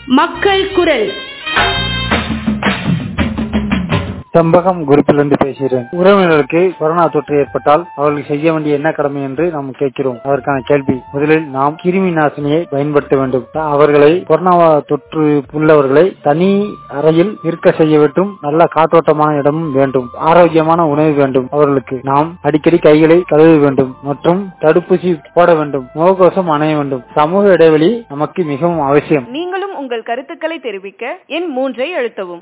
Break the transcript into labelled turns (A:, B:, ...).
A: மக்கள் குரல்
B: செம்பகம் குரூப்பிலிருந்து பேசுகிறேன் உறவினர்களுக்கு கொரோனா தொற்று ஏற்பட்டால் அவர்கள் செய்ய வேண்டிய என்ன கடமை என்று நாம் கேட்கிறோம் அதற்கான கேள்வி முதலில் நாம் கிருமி நாசினியை பயன்படுத்த வேண்டும் அவர்களை கொரோனா தொற்று உள்ளவர்களை தனி அறையில் இருக்க செய்ய வேண்டும் நல்ல காற்றோட்டமான இடமும் வேண்டும் ஆரோக்கியமான உணவு வேண்டும் அவர்களுக்கு நாம் அடிக்கடி கைகளை கழுவ வேண்டும் மற்றும் தடுப்பூசி போட வேண்டும் முகக்கவசம் அணைய வேண்டும் சமூக இடைவெளி நமக்கு மிகவும் அவசியம்
C: நீங்களும் உங்கள் கருத்துக்களை தெரிவிக்க எண் மூன்றை அழுத்தவும்